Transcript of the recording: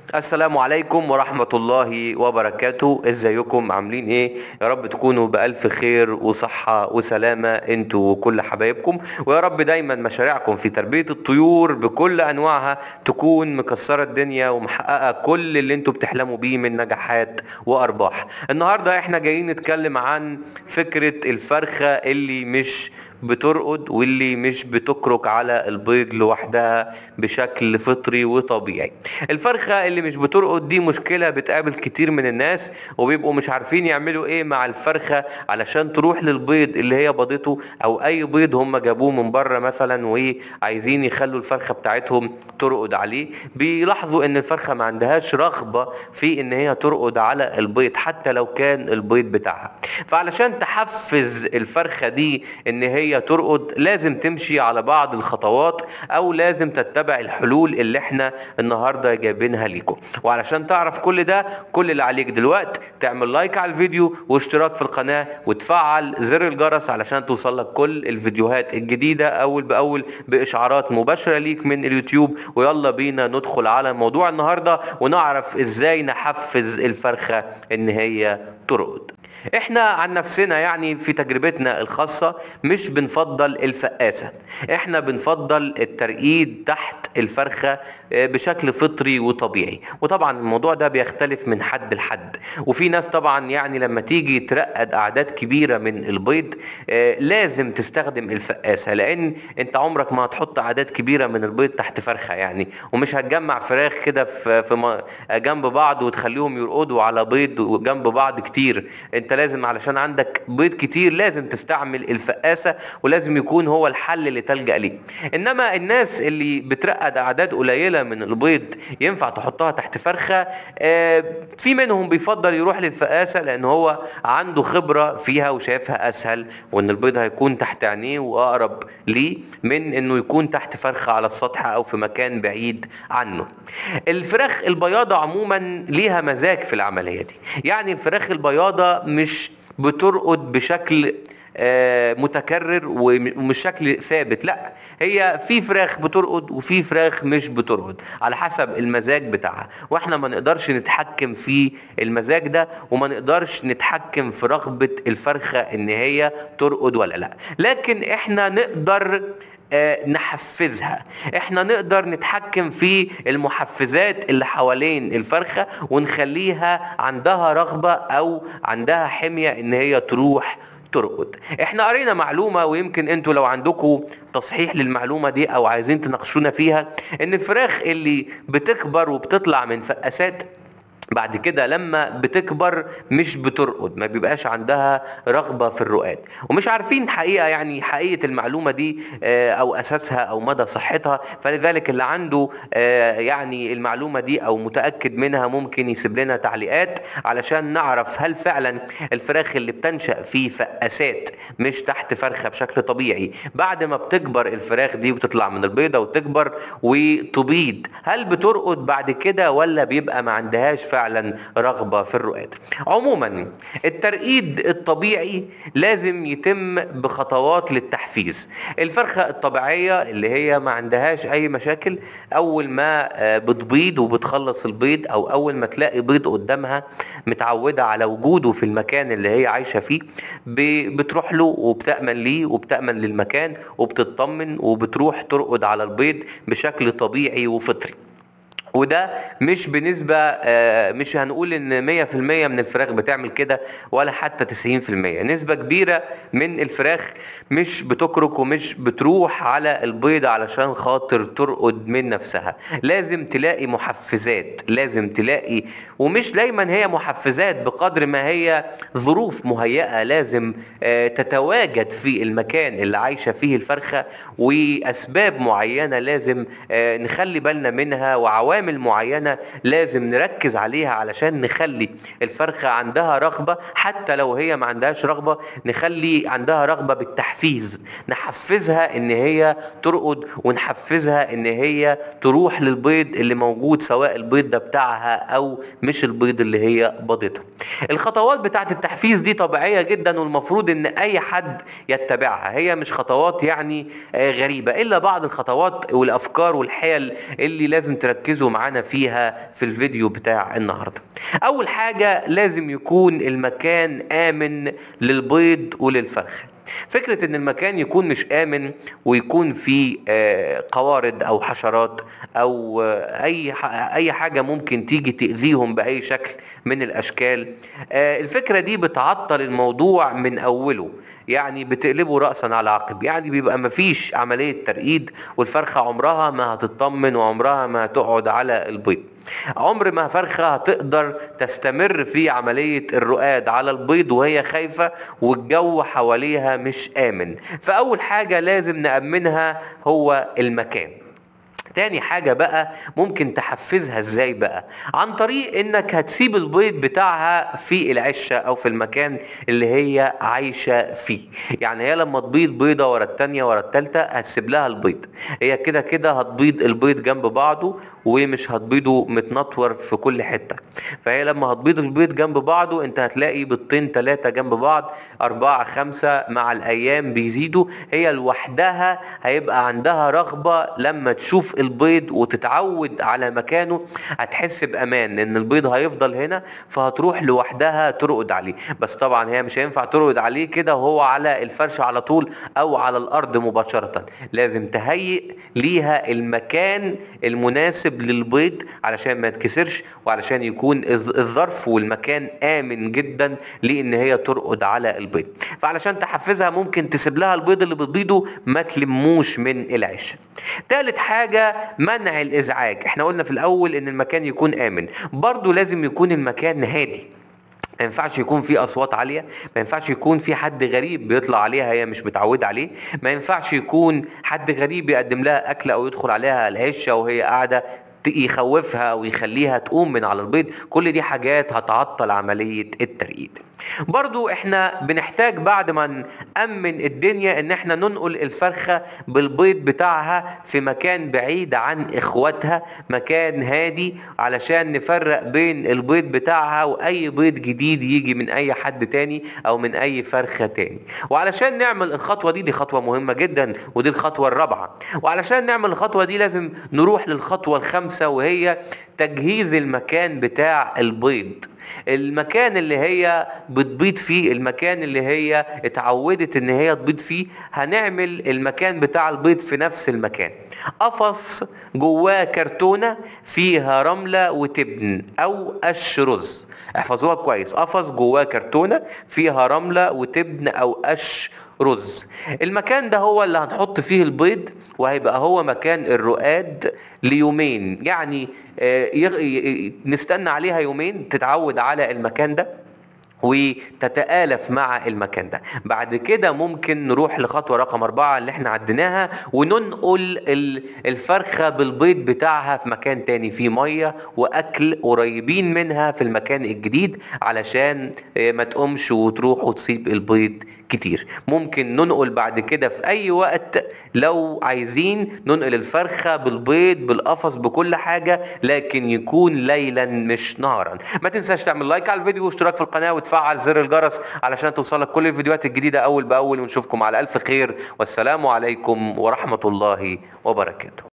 السلام عليكم ورحمة الله وبركاته ازيكم عاملين ايه يا رب تكونوا بألف خير وصحة وسلامة انتوا وكل حبايبكم ويا رب دايما مشاريعكم في تربية الطيور بكل انواعها تكون مكسرة الدنيا ومحققة كل اللي انتوا بتحلموا بيه من نجاحات وارباح النهاردة احنا جايين نتكلم عن فكرة الفرخة اللي مش بترقد واللي مش بتكرك على البيض لوحدها بشكل فطري وطبيعي الفرخة اللي مش بترقد دي مشكلة بتقابل كتير من الناس وبيبقوا مش عارفين يعملوا ايه مع الفرخة علشان تروح للبيض اللي هي بيضته او اي بيض هم جابوه من بره مثلا وعايزين يخلوا الفرخة بتاعتهم ترقد عليه بيلاحظوا ان الفرخة ما عندهاش رغبة في ان هي ترقد على البيض حتى لو كان البيض بتاعها فعلشان تحفز الفرخة دي ان هي ترقد لازم تمشي على بعض الخطوات او لازم تتبع الحلول اللي احنا النهاردة جايبينها ليكم وعلشان تعرف كل ده كل اللي عليك دلوقت تعمل لايك على الفيديو واشتراك في القناة وتفعل زر الجرس علشان توصلك كل الفيديوهات الجديدة اول باول باشعارات مباشرة ليك من اليوتيوب ويلا بينا ندخل على موضوع النهاردة ونعرف ازاي نحفز الفرخة ان هي ترقد احنا عن نفسنا يعني في تجربتنا الخاصة مش بنفضل الفقاسة احنا بنفضل الترقيد تحت الفرخة بشكل فطري وطبيعي وطبعا الموضوع ده بيختلف من حد لحد وفي ناس طبعا يعني لما تيجي ترقد اعداد كبيرة من البيض لازم تستخدم الفقاسة لان انت عمرك ما هتحط اعداد كبيرة من البيض تحت فرخة يعني ومش هتجمع فراخ كده في, في جنب بعض وتخليهم يرقدوا على بيض جنب بعض كتير انت لازم علشان عندك بيض كتير لازم تستعمل الفقاسة ولازم يكون هو الحل اللي تلجأ ليه انما الناس اللي بترقد اعداد قليلة من البيض ينفع تحطها تحت فرخة اه في منهم بيفضل يروح للفقاسة لان هو عنده خبرة فيها وشايفها اسهل وان البيض هيكون تحت عينيه واقرب ليه من انه يكون تحت فرخة على السطح او في مكان بعيد عنه الفراخ البياضة عموما ليها مزاج في العملية دي يعني الفراخ البياضة مش بترقد بشكل متكرر ومش شكل ثابت لا هي في فراخ بترقد وفي فراخ مش بترقد على حسب المزاج بتاعها واحنا ما نقدرش نتحكم في المزاج ده وما نقدرش نتحكم في رغبة الفرخة ان هي ترقد ولا لا لكن احنا نقدر آه نحفزها احنا نقدر نتحكم في المحفزات اللي حوالين الفرخة ونخليها عندها رغبة او عندها حمية ان هي تروح ترقد احنا قرينا معلومة ويمكن انتوا لو عندكم تصحيح للمعلومة دي او عايزين تناقشونا فيها ان الفراخ اللي بتكبر وبتطلع من فقاسات بعد كده لما بتكبر مش بترقد ما بيبقاش عندها رغبة في الرقاد ومش عارفين حقيقة يعني حقيقة المعلومة دي او اساسها او مدى صحتها فلذلك اللي عنده يعني المعلومة دي او متأكد منها ممكن يسيب لنا تعليقات علشان نعرف هل فعلا الفراخ اللي بتنشأ في فقاسات مش تحت فرخة بشكل طبيعي بعد ما بتكبر الفراخ دي وتطلع من البيضة وتكبر وتبيض هل بترقد بعد كده ولا بيبقى ما عندهاش فعلا رغبة في الرؤاد عموما الترقيد الطبيعي لازم يتم بخطوات للتحفيز الفرخة الطبيعية اللي هي ما عندهاش اي مشاكل اول ما بتبيض وبتخلص البيض او اول ما تلاقي بيض قدامها متعودة على وجوده في المكان اللي هي عايشة فيه بتروح له وبتأمن ليه وبتأمن للمكان وبتطمن وبتروح ترقد على البيض بشكل طبيعي وفطري وده مش بنسبة مش هنقول ان 100% من الفراخ بتعمل كده ولا حتى 90% نسبة كبيرة من الفراخ مش بتكرك ومش بتروح على البيض علشان خاطر ترقد من نفسها لازم تلاقي محفزات لازم تلاقي ومش دايما هي محفزات بقدر ما هي ظروف مهيئة لازم تتواجد في المكان اللي عايشة فيه الفرخة واسباب معينة لازم نخلي بالنا منها وعوامل عوامل معينة لازم نركز عليها علشان نخلي الفرخة عندها رغبة حتى لو هي ما عندهاش رغبة نخلي عندها رغبة بالتحفيز نحفزها ان هي ترقد ونحفزها ان هي تروح للبيض اللي موجود سواء البيض ده بتاعها او مش البيض اللي هي بيضته الخطوات بتاعت التحفيز دي طبيعية جدا والمفروض ان اي حد يتبعها هي مش خطوات يعني غريبة الا بعض الخطوات والافكار والحيل اللي لازم تركزوا تركزوا معانا فيها في الفيديو بتاع النهارده اول حاجة لازم يكون المكان امن للبيض وللفرخ فكرة ان المكان يكون مش امن ويكون فيه آه، قوارض او حشرات او آه، اي ح- اي حاجة ممكن تيجي تأذيهم باي شكل من الاشكال آه، الفكرة دي بتعطل الموضوع من اوله يعني بتقلبه رأسا على عقب يعني بيبقى مفيش عملية ترقيد والفرخة عمرها ما هتطمن وعمرها ما هتقعد على البيض عمر ما فرخة هتقدر تستمر في عملية الرقاد على البيض وهي خايفة والجو حواليها مش آمن فأول حاجة لازم نأمنها هو المكان تاني حاجة بقى ممكن تحفزها ازاي بقى عن طريق انك هتسيب البيض بتاعها في العشة او في المكان اللي هي عايشة فيه يعني هي لما تبيض بيضة ورا التانية ورا التالتة هتسيب لها البيض هي كده كده هتبيض البيض جنب بعضه ومش هتبيضه متنطور في كل حتة فهي لما هتبيض البيض جنب بعضه انت هتلاقي بيضتين تلاتة جنب بعض اربعة خمسة مع الايام بيزيدوا هي لوحدها هيبقى عندها رغبة لما تشوف البيض وتتعود على مكانه هتحس بامان ان البيض هيفضل هنا فهتروح لوحدها ترقد عليه بس طبعا هي مش هينفع ترقد عليه كده وهو على الفرش على طول او على الارض مباشرة لازم تهيئ ليها المكان المناسب للبيض علشان ما يتكسرش وعلشان يكون الظ- الظرف والمكان امن جدا لان هي ترقد على البيض فعلشان تحفزها ممكن تسيب لها البيض اللي بتبيضه ما تلموش من العشه تالت حاجة منع الازعاج احنا قلنا في الاول ان المكان يكون امن برضو لازم يكون المكان هادي ما ينفعش يكون في اصوات عاليه ما ينفعش يكون في حد غريب بيطلع عليها هي مش متعوده عليه ما ينفعش يكون حد غريب يقدم لها اكل او يدخل عليها العشه وهي قاعده ت- يخوفها ويخليها تقوم من على البيض كل دي حاجات هتعطل عمليه الترقيد برضو احنا بنحتاج بعد ما نأمن الدنيا ان احنا ننقل الفرخة بالبيض بتاعها في مكان بعيد عن اخواتها مكان هادي علشان نفرق بين البيض بتاعها واي بيض جديد يجي من اي حد تاني او من اي فرخة تاني وعلشان نعمل الخطوة دي دي خطوة مهمة جدا ودي الخطوة الرابعة وعلشان نعمل الخطوة دي لازم نروح للخطوة الخامسة وهي تجهيز المكان بتاع البيض المكان اللي هي بتبيض فيه المكان اللي هي اتعودت ان هي تبيض فيه هنعمل المكان بتاع البيض في نفس المكان قفص جواه كرتونة فيها رملة وتبن او قش رز احفظوها كويس قفص جواه كرتونة فيها رملة وتبن او قش رز المكان ده هو اللي هنحط فيه البيض وهيبقى هو مكان الرقاد ليومين يعني آه، يغ- ي- ي- نستنى عليها يومين تتعود على المكان ده وتتآلف مع المكان ده بعد كده ممكن نروح لخطوة رقم أربعة اللي احنا عديناها وننقل ال- الفرخة بالبيض بتاعها في مكان تاني فيه مية وأكل قريبين منها في المكان الجديد علشان آه، ما تقومش وتروح وتسيب البيض كتير ممكن ننقل بعد كده في أي وقت لو عايزين ننقل الفرخة بالبيض بالقفص بكل حاجة لكن يكون ليلا مش نهارا ما تنساش تعمل لايك على الفيديو واشتراك في القناة وتفعل زر الجرس علشان توصلك كل الفيديوهات الجديدة أول بأول ونشوفكم على ألف خير والسلام عليكم ورحمة الله وبركاته